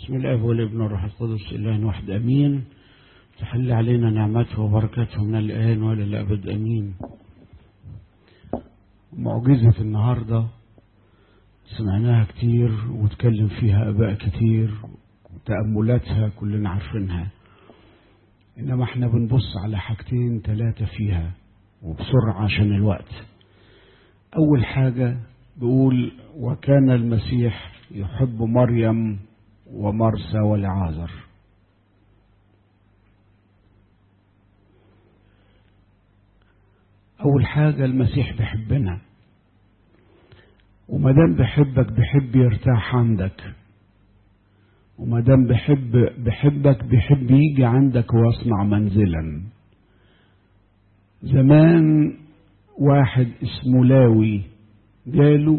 بسم الله والابن والروح القدس إله واحد أمين تحل علينا نعمته وبركاته من الآن وإلى الأبد أمين معجزة النهاردة سمعناها كتير وتكلم فيها آباء كتير وتأملاتها كلنا عارفينها إنما احنا بنبص على حاجتين ثلاثة فيها وبسرعة عشان الوقت أول حاجة بيقول وكان المسيح يحب مريم ومرسى ولعازر أول حاجة المسيح بيحبنا وما دام بيحبك بيحب يرتاح عندك وما دام بيحب بيحبك بيحب يجي عندك ويصنع منزلا زمان واحد اسمه لاوي جاله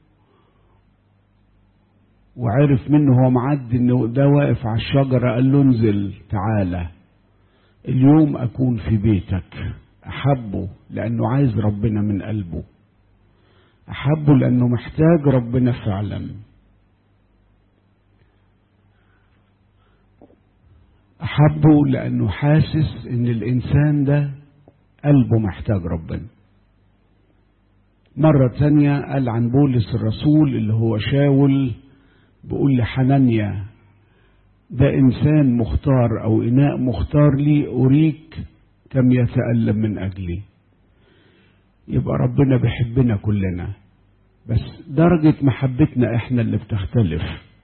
وعرف منه هو معدي انه ده واقف على الشجرة قال له انزل تعالى اليوم اكون في بيتك احبه لانه عايز ربنا من قلبه احبه لانه محتاج ربنا فعلا احبه لانه حاسس ان الانسان ده قلبه محتاج ربنا مرة تانية قال عن بولس الرسول اللي هو شاول بقول لحنانيا ده إنسان مختار أو إناء مختار لي أريك كم يتألم من أجلي يبقى ربنا بيحبنا كلنا بس درجة محبتنا إحنا اللي بتختلف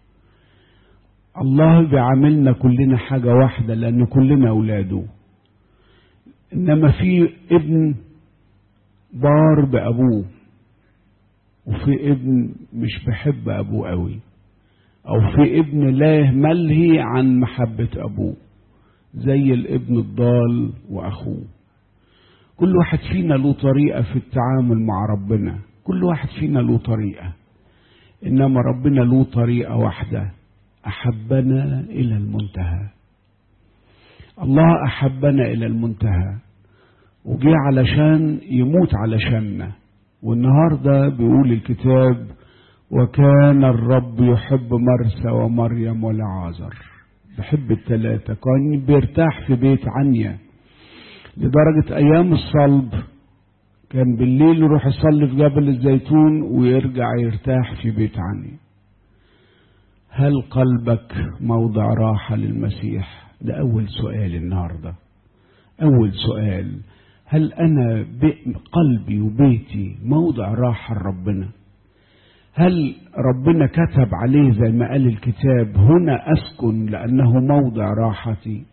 الله بيعاملنا كلنا حاجة واحدة لأن كلنا أولاده إنما في ابن بار بأبوه وفي ابن مش بحب أبوه قوي أو في ابن لا ملهي عن محبة أبوه زي الابن الضال وأخوه كل واحد فينا له طريقة في التعامل مع ربنا كل واحد فينا له طريقة إنما ربنا له طريقة واحدة أحبنا إلى المنتهى الله أحبنا إلى المنتهى وجي علشان يموت علشاننا والنهارده بيقول الكتاب وكان الرب يحب مرسى ومريم ولعازر بحب الثلاثة كان بيرتاح في بيت عنيا لدرجة أيام الصلب كان بالليل يروح يصلي في جبل الزيتون ويرجع يرتاح في بيت عنيا هل قلبك موضع راحة للمسيح ده أول سؤال النهاردة أول سؤال هل أنا قلبي وبيتي موضع راحة لربنا هل ربنا كتب عليه زي ما قال الكتاب هنا أسكن لأنه موضع راحتي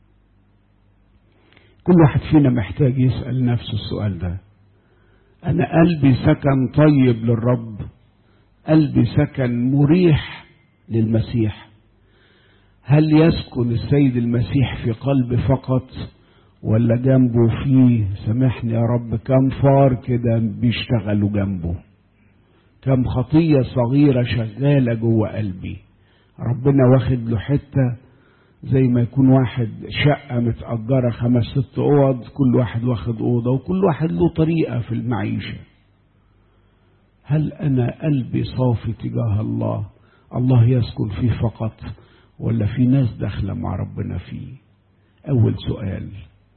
كل واحد فينا محتاج يسأل نفسه السؤال ده أنا قلبي سكن طيب للرب قلبي سكن مريح للمسيح هل يسكن السيد المسيح في قلبي فقط ولا جنبه فيه سامحني يا رب كم فار كده بيشتغلوا جنبه كم خطية صغيرة شغالة جوه قلبي ربنا واخد له حتة زي ما يكون واحد شقة متأجرة خمس ست أوض كل واحد واخد أوضة وكل واحد له طريقة في المعيشة هل أنا قلبي صافي تجاه الله الله يسكن فيه فقط ولا في ناس داخلة مع ربنا فيه أول سؤال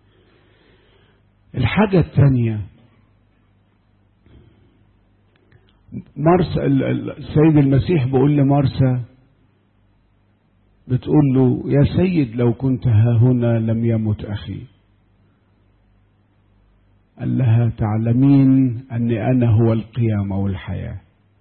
الحاجة الثانية مرسى السيد المسيح بيقول لمرسى بتقول له يا سيد لو كنت ها هنا لم يمت أخي قال لها تعلمين أني أنا هو القيامة والحياة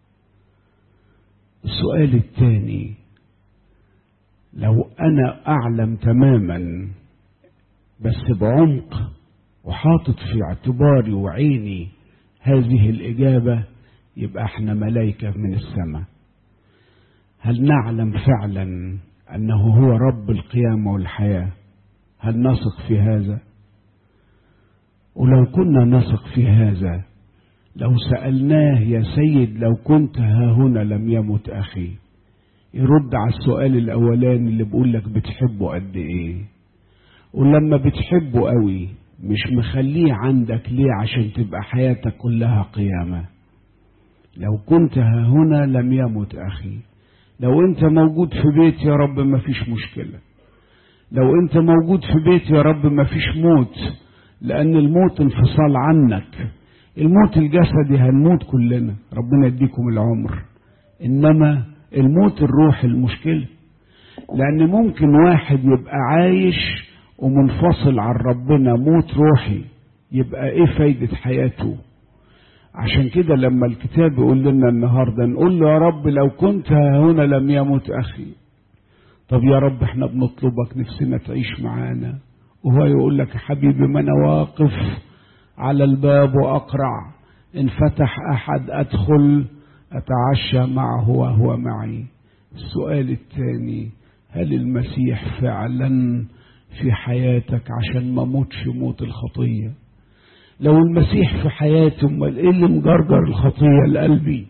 السؤال الثاني لو أنا أعلم تماما بس بعمق وحاطط في اعتباري وعيني هذه الإجابة يبقى احنا ملائكة من السماء هل نعلم فعلا أنه هو رب القيامة والحياة هل نثق في هذا ولو كنا نثق في هذا لو سألناه يا سيد لو كنت ها هنا لم يمت أخي يرد على السؤال الأولاني اللي بيقول لك بتحبه قد إيه ولما بتحبه قوي مش مخليه عندك ليه عشان تبقى حياتك كلها قيامة لو كنت ها هنا لم يمت أخي لو انت موجود في بيت يا رب ما فيش مشكلة لو انت موجود في بيت يا رب ما فيش موت لان الموت انفصال عنك الموت الجسدي هنموت كلنا ربنا يديكم العمر انما الموت الروحي المشكلة لان ممكن واحد يبقى عايش ومنفصل عن ربنا موت روحي يبقى ايه فايدة حياته عشان كده لما الكتاب يقول لنا النهارده نقول له يا رب لو كنت هنا لم يمت اخي طب يا رب احنا بنطلبك نفسنا تعيش معانا وهو يقول لك يا حبيبي ما انا واقف على الباب واقرع ان فتح احد ادخل اتعشى معه وهو معي السؤال الثاني هل المسيح فعلا في حياتك عشان ما موتش موت الخطيه لو المسيح في حياتي امال ايه اللي مجرجر الخطيه لقلبي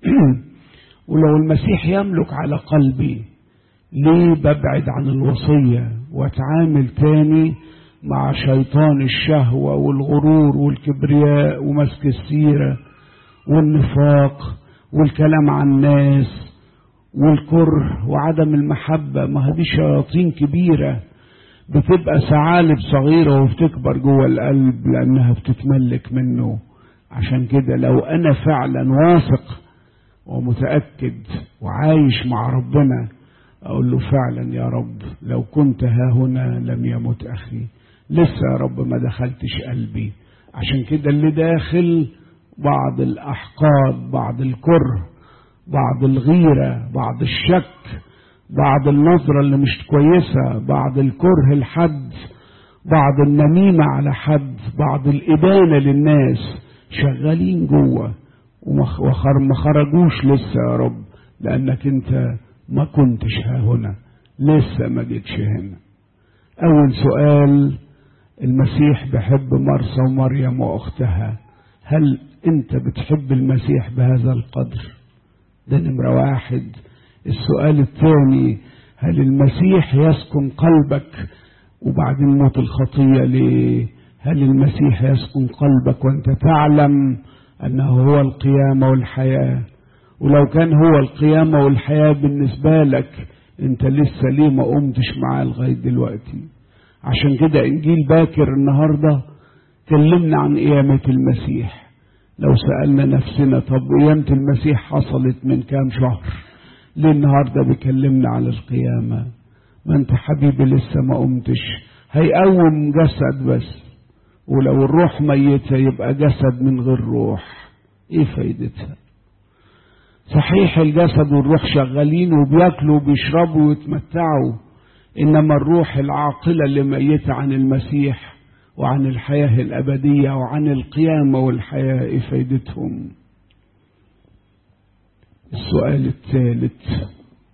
ولو المسيح يملك على قلبي ليه ببعد عن الوصيه واتعامل تاني مع شيطان الشهوه والغرور والكبرياء ومسك السيره والنفاق والكلام عن الناس والكره وعدم المحبه ما هذه شياطين كبيره بتبقى ثعالب صغيرة وبتكبر جوه القلب لأنها بتتملك منه عشان كده لو أنا فعلا واثق ومتأكد وعايش مع ربنا أقول له فعلا يا رب لو كنت ها هنا لم يمت أخي لسه يا رب ما دخلتش قلبي عشان كده اللي داخل بعض الأحقاد بعض الكره بعض الغيرة بعض الشك بعض النظرة اللي مش كويسة بعض الكره لحد بعض النميمة على حد بعض الإبانة للناس شغالين جوه وما خرجوش لسه يا رب لأنك أنت ما كنتش ها هنا لسه ما جيتش هنا أول سؤال المسيح بحب مرسى ومريم وأختها هل أنت بتحب المسيح بهذا القدر ده نمرة واحد السؤال الثاني هل المسيح يسكن قلبك وبعدين موت الخطية ليه هل المسيح يسكن قلبك وانت تعلم انه هو القيامة والحياة ولو كان هو القيامة والحياة بالنسبة لك انت لسه ليه ما قمتش معاه لغاية دلوقتي عشان كده انجيل باكر النهاردة كلمنا عن قيامة المسيح لو سألنا نفسنا طب قيامة المسيح حصلت من كام شهر ليه النهارده بيكلمنا على القيامة ما انت حبيبي لسه ما قمتش هيقوم جسد بس ولو الروح ميتة يبقى جسد من غير روح ايه فايدتها صحيح الجسد والروح شغالين وبياكلوا وبيشربوا ويتمتعوا انما الروح العاقلة اللي ميتة عن المسيح وعن الحياة الأبدية وعن القيامة والحياة ايه فايدتهم السؤال الثالث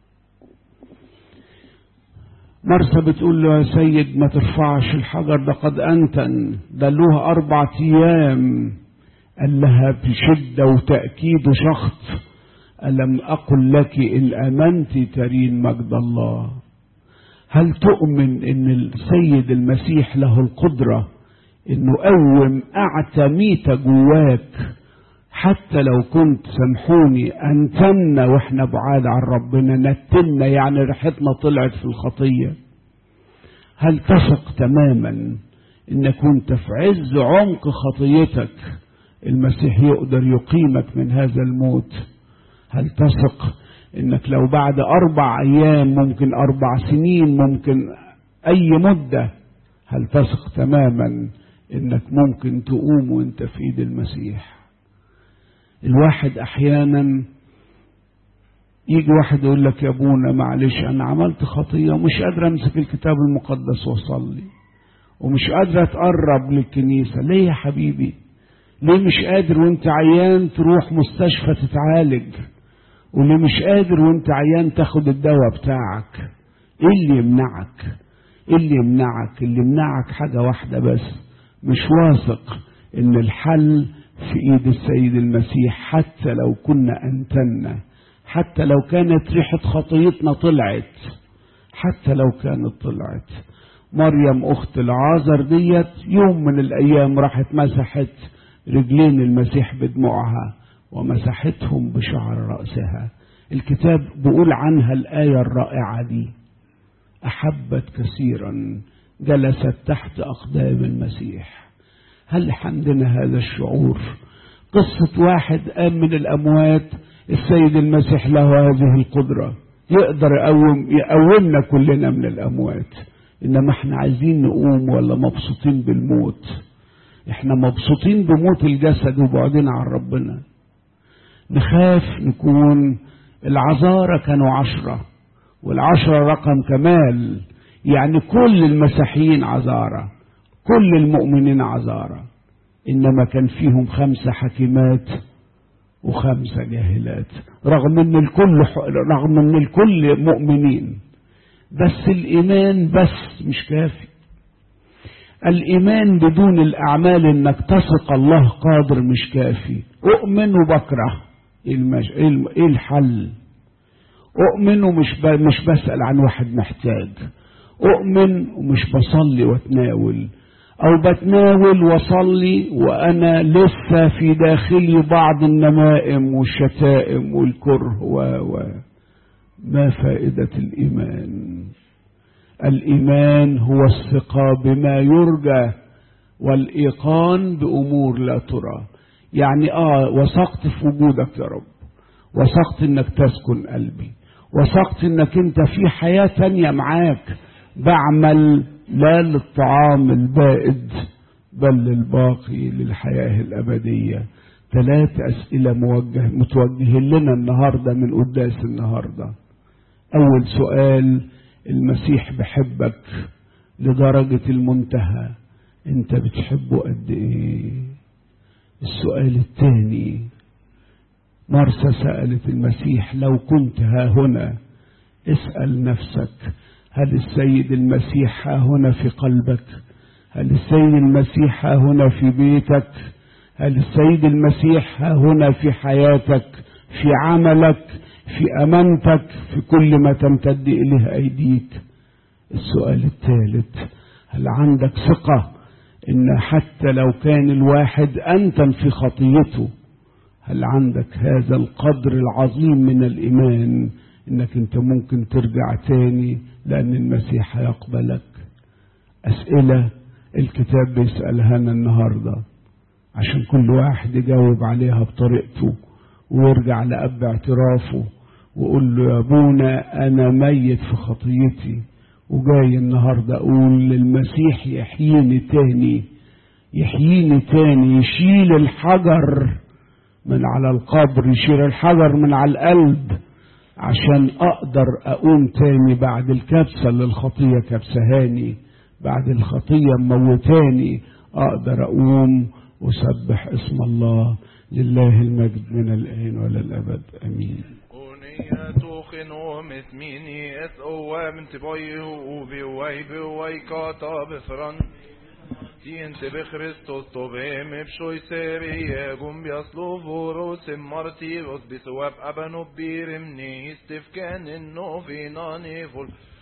مرسى بتقول له يا سيد ما ترفعش الحجر ده قد أنتن ده له أربع أيام قال لها بشدة وتأكيد وشخط ألم أقل لك إن آمنت ترين مجد الله هل تؤمن إن السيد المسيح له القدرة إنه قوم أعتى ميتة جواك حتى لو كنت سامحوني أنتمنا وإحنا بعاد عن ربنا نتمنا يعني ريحتنا طلعت في الخطية هل تثق تماما إنك كنت في عز عمق خطيتك المسيح يقدر يقيمك من هذا الموت هل تثق إنك لو بعد أربع أيام ممكن أربع سنين ممكن أي مدة هل تثق تماما إنك ممكن تقوم وإنت في إيد المسيح الواحد احيانا يجي واحد يقول لك يا ابونا معلش انا عملت خطيه ومش قادر امسك الكتاب المقدس واصلي ومش قادر اتقرب للكنيسه ليه يا حبيبي ليه مش قادر وانت عيان تروح مستشفى تتعالج وليه مش قادر وانت عيان تاخد الدواء بتاعك ايه اللي يمنعك ايه اللي يمنعك اللي يمنعك حاجه واحده بس مش واثق ان الحل في ايد السيد المسيح حتى لو كنا انتنا حتى لو كانت ريحة خطيتنا طلعت حتى لو كانت طلعت مريم اخت العازر ديت يوم من الايام راحت مسحت رجلين المسيح بدموعها ومسحتهم بشعر رأسها الكتاب بيقول عنها الآية الرائعة دي أحبت كثيرا جلست تحت أقدام المسيح هل عندنا هذا الشعور قصة واحد قام من الأموات السيد المسيح له هذه القدرة يقدر يقوم يقومنا كلنا من الأموات إنما احنا عايزين نقوم ولا مبسوطين بالموت احنا مبسوطين بموت الجسد وبعدنا عن ربنا نخاف نكون العذارى كانوا عشرة والعشرة رقم كمال يعني كل المسيحيين عذارى كل المؤمنين عذارى إنما كان فيهم خمسة حكيمات وخمسة جاهلات رغم ان الكل رغم ان الكل مؤمنين بس الايمان بس مش كافي الايمان بدون الاعمال انك تثق الله قادر مش كافي اؤمن وبكره ايه المش... ايه الحل اؤمن ومش ب... مش بسال عن واحد محتاج اؤمن ومش بصلي واتناول او بتناول واصلي وانا لسه في داخلي بعض النمائم والشتائم والكره و و ما فائدة الإيمان الإيمان هو الثقة بما يرجى والإيقان بأمور لا ترى يعني آه وثقت في وجودك يا رب وثقت إنك تسكن قلبي وثقت إنك أنت في حياة تانية معاك بعمل لا للطعام البائد بل للباقي للحياة الأبدية ثلاث أسئلة موجه متوجهين لنا النهاردة من قداس النهاردة أول سؤال المسيح بحبك لدرجة المنتهى أنت بتحبه قد إيه السؤال الثاني مرسى سألت المسيح لو كنت ها هنا اسأل نفسك هل السيد المسيح ها هنا في قلبك هل السيد المسيح ها هنا في بيتك هل السيد المسيح ها هنا في حياتك في عملك في امانتك في كل ما تمتد اليه ايديك السؤال الثالث هل عندك ثقه ان حتى لو كان الواحد انتم في خطيته هل عندك هذا القدر العظيم من الايمان انك انت ممكن ترجع تاني لان المسيح هيقبلك اسئله الكتاب بيسالها لنا النهارده عشان كل واحد يجاوب عليها بطريقته ويرجع لاب اعترافه ويقول له يا ابونا انا ميت في خطيتي وجاي النهارده اقول للمسيح يحييني تاني يحييني تاني يشيل الحجر من على القبر يشيل الحجر من على القلب عشان اقدر اقوم تاني بعد الكبسه اللي الخطيه كبسهاني بعد الخطيه موتاني اقدر اقوم وسبح اسم الله لله المجد من الآن ولا الأبد أمين Uniyatukin och mitt mini ett och من تبويه وبيوي بيوي كاتا بفرن تينت بخريستوس طبيم بشوي سيري يقوم بيصلو فوروس مرتيروس بسواب أبنو بيرمني استفكان النو في ناني فول